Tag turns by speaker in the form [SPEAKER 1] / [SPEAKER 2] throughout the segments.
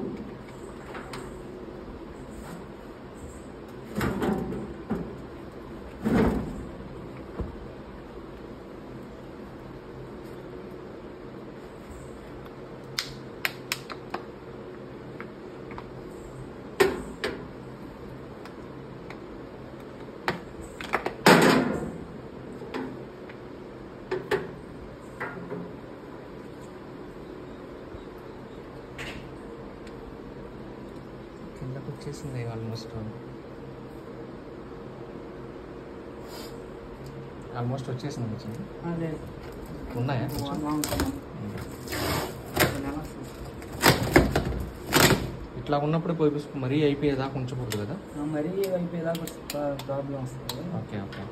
[SPEAKER 1] కిందకు వచ్చేసింది almost almost వచ్చేసింది కొంచెం
[SPEAKER 2] అదే
[SPEAKER 1] ఉన్నాయా కొంచెం
[SPEAKER 2] బాగుంటుంది
[SPEAKER 1] ఇట్లా ఉన్నప్పుడు పోయి మరీ అయిపోయేదాకా ఉంచకూడదు కదా
[SPEAKER 2] మరీ అయిపోయేదాకా ప్రాబ్లం వస్తుంది
[SPEAKER 1] ఓకే ఓకే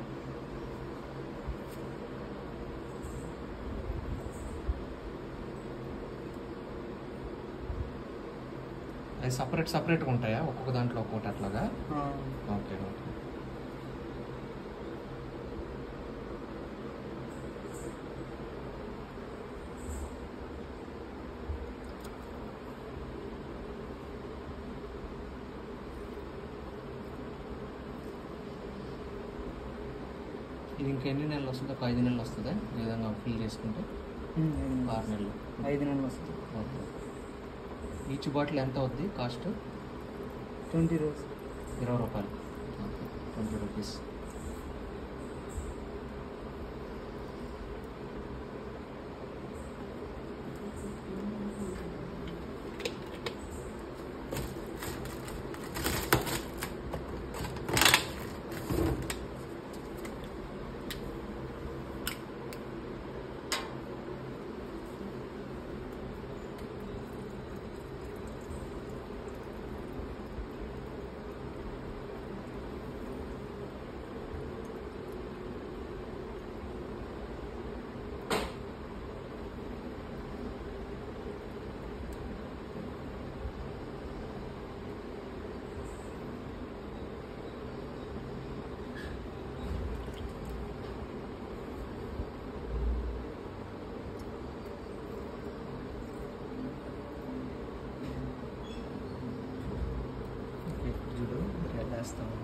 [SPEAKER 1] అది సపరేట్ సపరేట్గా ఉంటాయా ఒక్కొక్క దాంట్లో ఒక్కొక్కటి అట్లాగా
[SPEAKER 2] ఆ,
[SPEAKER 1] ఓకే ఓకే ఇది ఇంకా ఎన్ని నెలలు వస్తుందో ఒక ఐదు నెలలు వస్తుందా ఈ విధంగా ఫిల్ చేసుకుంటే
[SPEAKER 2] ఉమ్, ఐదు నెలలు.
[SPEAKER 1] ఆరు నెలలు
[SPEAKER 2] ఐదు నెలలు వస్తుంది
[SPEAKER 1] ఓకే ఈచ్ బాటిల్ ఎంత అవుద్ది కాస్ట్
[SPEAKER 2] ట్వంటీ రోజు
[SPEAKER 1] ఇరవై రూపాయలు ట్వంటీ రూపీస్ చూడు వేస్తాము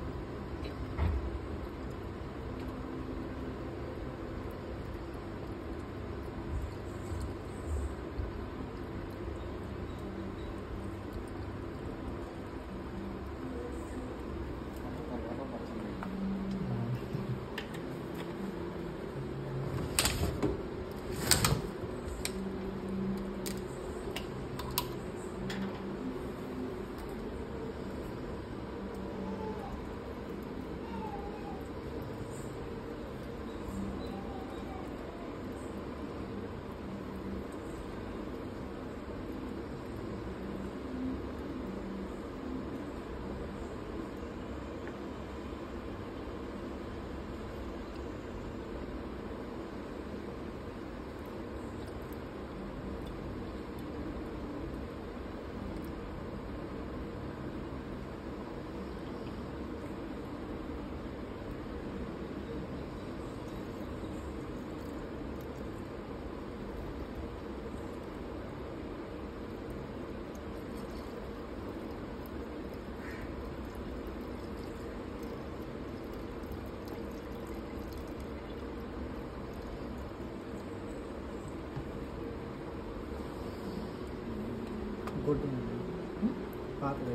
[SPEAKER 2] గుడ్ పాతది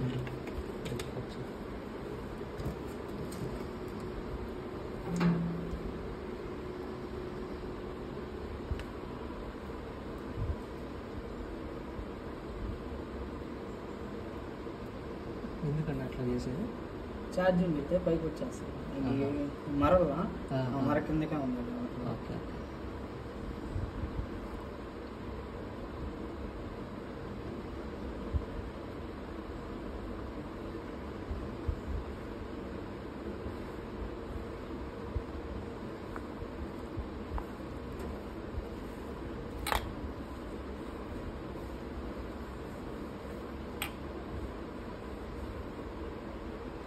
[SPEAKER 1] ఎందుకండి అట్లా చేసేది
[SPEAKER 2] ఛార్జింగ్ అయితే పైకి వచ్చేస్తుంది ఇది మరలా
[SPEAKER 1] ఆ,
[SPEAKER 2] ఆ మర కిందకే ఉంది
[SPEAKER 1] ఓకే ఓకే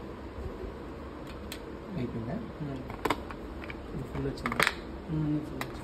[SPEAKER 1] అయిపోయిందా ఫుల్ వచ్చింది
[SPEAKER 2] ఉమ్,